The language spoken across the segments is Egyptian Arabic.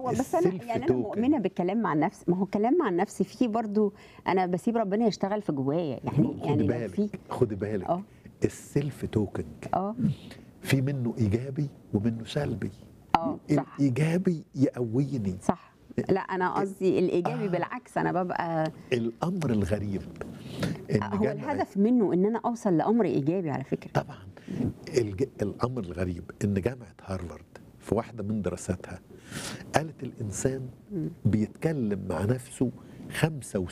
هو بس انا السيلف يعني انا توكن. مؤمنه بالكلام مع النفس ما هو الكلام مع النفس فيه برضو انا بسيب ربنا يشتغل في جوايا يعني يعني خدي لو في بالك خدي بالك اه السيلف توكنج اه في منه ايجابي ومنه سلبي اه صح الايجابي يقويني صح لا انا قصدي الايجابي آه. بالعكس انا ببقى الامر الغريب ان هو جامعة- الهدف منه ان انا اوصل لامر ايجابي على فكره طبعا الج... الامر الغريب ان جامعه هارفارد في واحده من دراساتها قالت الانسان بيتكلم مع نفسه 65%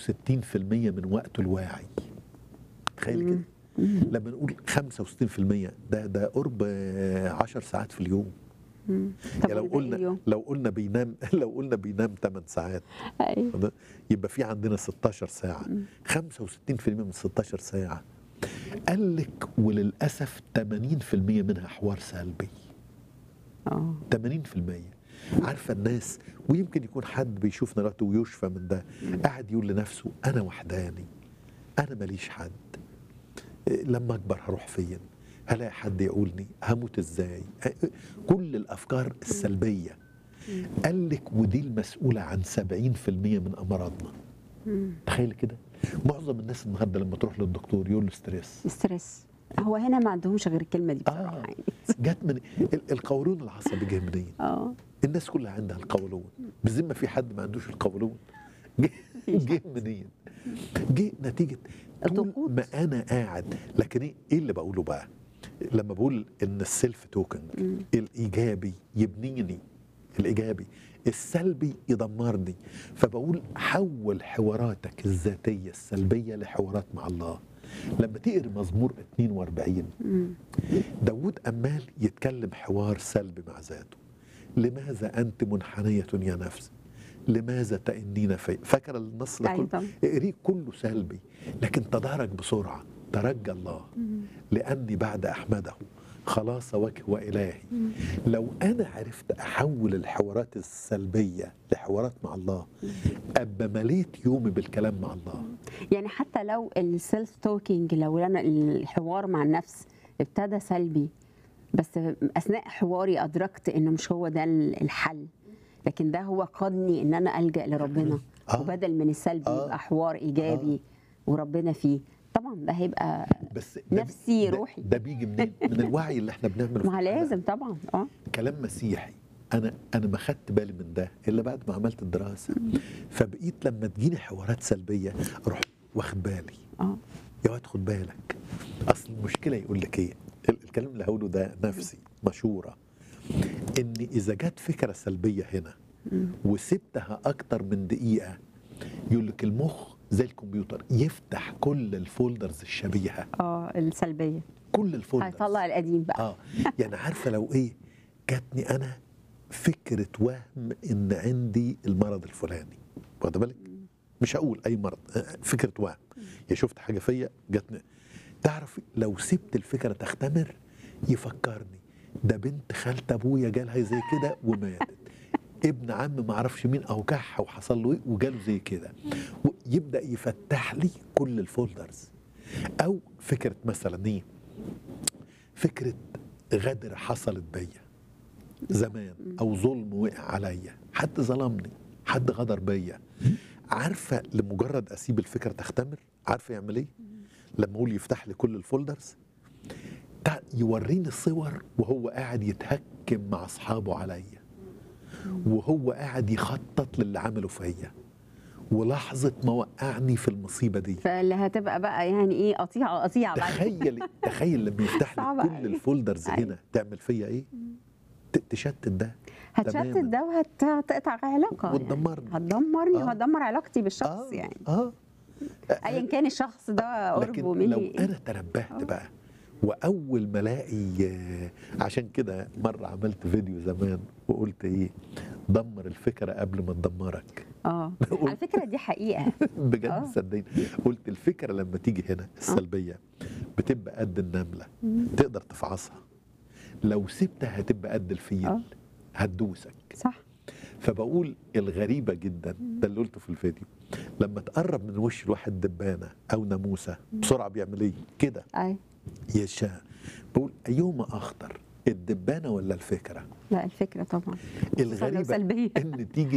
من وقته الواعي تخيل كده لما نقول 65% ده ده قرب 10 ساعات في اليوم طب يعني لو والباقي قلنا اليوم؟ لو قلنا بينام لو قلنا بينام 8 ساعات أيوة. ده يبقى في عندنا 16 ساعة 65% من 16 ساعة قال لك وللأسف 80% منها حوار سلبي اه 80% عارفة الناس ويمكن يكون حد بيشوفنا دلوقتي ويشفى من ده قاعد يقول لنفسه أنا وحداني أنا ماليش حد إيه، لما أكبر هروح فين هلاقي حد يقولني هموت إزاي إيه، كل الأفكار السلبية قال لك ودي المسؤولة عن 70% من أمراضنا تخيل كده معظم الناس النهارده لما تروح للدكتور يقول له ستريس ستريس هو هنا ما عندهمش غير الكلمه دي بصراحه آه. يعني جت من ال- القولون العصبي جه منين؟ اه الناس كلها عندها القولون بذمه في حد ما عندوش القولون جه جه منين؟ جه نتيجه طول الضغوط. ما انا قاعد لكن ايه إيه اللي بقوله بقى؟ لما بقول ان السيلف توكن الايجابي يبنيني الايجابي السلبي يدمرني فبقول حول حواراتك الذاتيه السلبيه لحوارات مع الله لما تقري مزمور 42 داود أمال يتكلم حوار سلبي مع ذاته لماذا أنت منحنية يا نفس لماذا تأنين في فاكر النص ده أيوة كله طبعا. اقريه كله سلبي لكن تدارك بسرعة ترجى الله لأني بعد أحمده خلاص وجه وإلهي لو أنا عرفت أحول الحوارات السلبية لحوارات مع الله أبقى مليت يومي بالكلام مع الله يعني حتى لو السيلف توكينج لو انا الحوار مع النفس ابتدى سلبي بس اثناء حواري ادركت انه مش هو ده الحل لكن ده هو قادني ان انا الجا لربنا آه. وبدل من السلبي آه. يبقى حوار ايجابي وربنا فيه طبعا ده هيبقى بس ده- نفسي ده- روحي. ده بيجي منين؟ من الوعي اللي احنا بنعمله في ما الحياة. لازم طبعا اه كلام مسيحي انا انا ما خدت بالي من ده الا بعد ما عملت الدراسه فبقيت لما تجيني حوارات سلبيه اروح واخد بالي اه يا واد خد بالك اصل المشكله يقول لك ايه ال- الكلام اللي هقوله ده نفسي مشوره ان اذا جت فكره سلبيه هنا وسبتها اكتر من دقيقه يقول لك المخ زي الكمبيوتر يفتح كل الفولدرز الشبيهه اه السلبيه كل الفولدرز هيطلع القديم بقى اه يعني عارفه لو ايه جاتني انا فكره وهم ان عندي المرض الفلاني واخد بالك مش هقول اي مرض آه، فكره وهم يا شفت حاجه فيا جاتني تعرف لو سبت الفكره تختمر يفكرني ده بنت خالة ابويا جالها زي كده وماتت ابن عم ما اعرفش مين اوجعها وحصل له ايه وجاله زي كده ويبدا يفتح لي كل الفولدرز او فكره مثلا ايه فكره غدر حصلت بيا زمان او ظلم وقع عليا حد ظلمني حد غدر بيا عارفه لمجرد اسيب الفكره تختمر عارفه يعمل ايه لما اقول يفتح لي كل الفولدرز تع- يوريني صور وهو قاعد يتهكم مع اصحابه عليا وهو قاعد يخطط للي عمله فيا ولحظه ما وقعني في المصيبه دي فاللي هتبقى بقى يعني ايه قطيعه قطيعه بعد تخيل تخيل لما يفتح صعبة لي كل أوي. الفولدرز أيوة. هنا تعمل فيا ايه؟ ت- تشتت ده هتشتت تماماً. ده وهتقطع علاقه وتدمرني. يعني. هتدمرني آه. وهتدمر علاقتي بالشخص اه يعني اه ايا كان الشخص ده لكن قربه لو مني انا تنبهت بقى واول ما الاقي آه، عشان كده مره عملت فيديو زمان وقلت ايه دمر الفكره قبل ما تدمرك اه على فكره دي حقيقه بجد آه. صدقني قلت الفكره لما تيجي هنا السلبيه بتبقى قد النمله تقدر تفعصها لو سبتها هتبقى قد آه. الفيل هتدوسك صح فبقول الغريبة جدا ده اللي قلته في الفيديو لما تقرب من وش الواحد دبانة أو ناموسة بسرعة بيعمل إيه؟ كده اي يشاء بقول أيهما أخطر الدبانه ولا الفكره لا الفكره طبعا خصوصاً لو الغريبه سلبيه ان تيجي